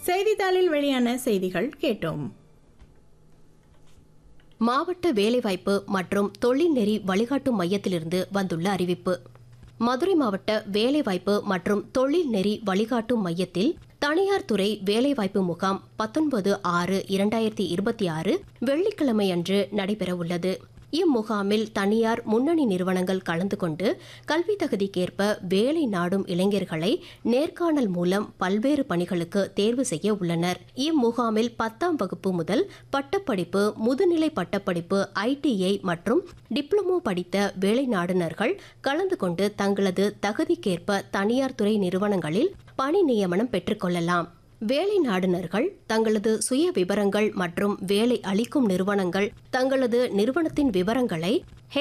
செய்தித்தாளில் வெளியான செய்திகள் கேட்டோம் மாவட்ட வேலைவாய்ப்பு மற்றும் தொழில்நெறி வழிகாட்டும் மையத்திலிருந்து வந்துள்ள அறிவிப்பு மதுரை மாவட்ட வேலைவாய்ப்பு மற்றும் தொழில்நெறி வழிகாட்டும் மையத்தில் தனியார் துறை வேலைவாய்ப்பு முகாம் பத்தொன்பது ஆறு இரண்டாயிரத்தி இருபத்தி ஆறு வெள்ளிக்கிழமை அன்று நடைபெறவுள்ளது இம்முகாமில் தனியார் முன்னணி நிறுவனங்கள் கலந்து கொண்டு கல்வி தகுதிக்கேற்ப வேலை நாடும் இளைஞர்களை நேர்காணல் மூலம் பல்வேறு பணிகளுக்கு தேர்வு செய்ய உள்ளனர் இம்முகாமில் பத்தாம் வகுப்பு முதல் பட்டப்படிப்பு முதுநிலை பட்டப்படிப்பு ஐடிஐ மற்றும் டிப்ளமோ படித்த வேலை நாடுனர்கள் கலந்து கொண்டு தங்களது தகுதிக்கேற்ப தனியார் துறை நிறுவனங்களில் பணி நியமனம் பெற்றுக்கொள்ளலாம் வேலை நாடுனர்கள் தங்களது சுய விவரங்கள் மற்றும் வேலை அளிக்கும் நிறுவனங்கள் தங்களது நிறுவனத்தின் விவரங்களை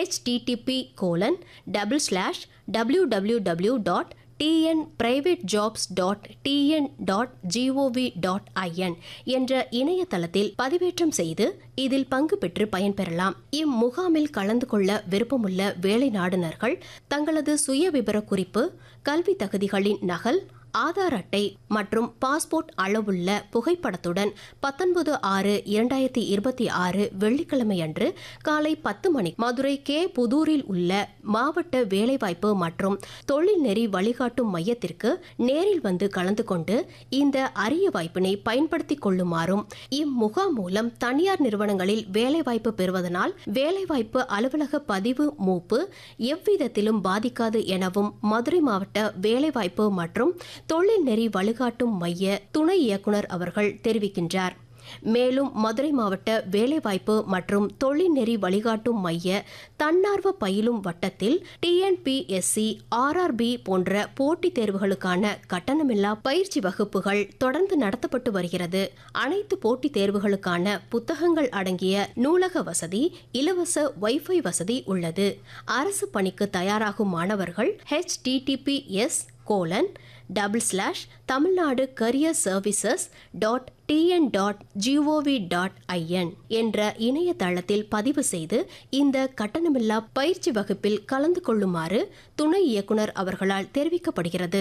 http colon double slash W W W dot T N private jobs dot T N dot G O V dot I N என்ற இணையதளத்தில் பதிவேற்றம் செய்து இதில் பங்கு பெற்று பயன்பெறலாம் இம்முகாமில் கலந்து கொள்ள விருப்பமுள்ள வேலை நாடுனர்கள் தங்களது சுய விவர குறிப்பு கல்வி தகுதிகளின் நகல் ஆதார் அட்டை மற்றும் பாஸ்போர்ட் அளவுள்ள புகைப்படத்துடன் பத்தொன்பது ஆறு இரண்டாயிரத்தி இருபத்தி ஆறு வெள்ளிக்கிழமை அன்று காலை பத்து மணி மதுரை கே புதூரில் உள்ள மாவட்ட வேலைவாய்ப்பு மற்றும் தொழில்நெறி வழிகாட்டும் மையத்திற்கு நேரில் வந்து கலந்து கொண்டு இந்த அரிய வாய்ப்பினை பயன்படுத்திக் கொள்ளுமாறும் இம்முகாம் மூலம் தனியார் நிறுவனங்களில் வேலைவாய்ப்பு பெறுவதனால் வேலைவாய்ப்பு அலுவலக பதிவு மூப்பு எவ்விதத்திலும் பாதிக்காது எனவும் மதுரை மாவட்ட வேலைவாய்ப்பு மற்றும் தொழில் நெறி வழிகாட்டும் மைய துணை இயக்குனர் அவர்கள் தெரிவிக்கின்றார் மேலும் மதுரை மாவட்ட வேலைவாய்ப்பு மற்றும் தொழில்நெறி வழிகாட்டும் மைய தன்னார்வ பயிலும் வட்டத்தில் டிஎன்பிஎஸ்சி ஆர்ஆர்பி போன்ற போட்டித் தேர்வுகளுக்கான கட்டணமில்லா பயிற்சி வகுப்புகள் தொடர்ந்து நடத்தப்பட்டு வருகிறது அனைத்து போட்டித் தேர்வுகளுக்கான புத்தகங்கள் அடங்கிய நூலக வசதி இலவச வைஃபை வசதி உள்ளது அரசு பணிக்கு தயாராகும் மாணவர்கள் H T T P S colon double slash Tamil Nadu career services dot T N dot G O V dot I N என்ற இணையதளத்தில் பதிவு செய்து இந்த கட்டணமில்லா பயிற்சி வகுப்பில் கலந்து கொள்ளுமாறு துணை இயக்குனர் அவர்களால் தெரிவிக்கப்படுகிறது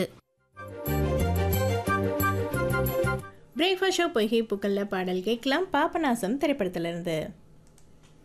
பிரேக்ஃபாஸ்ட் ஷோ பொய்கை புக்கல்ல பாடல் கேட்கலாம் பாபநாசம் திரைப்படத்திலிருந்து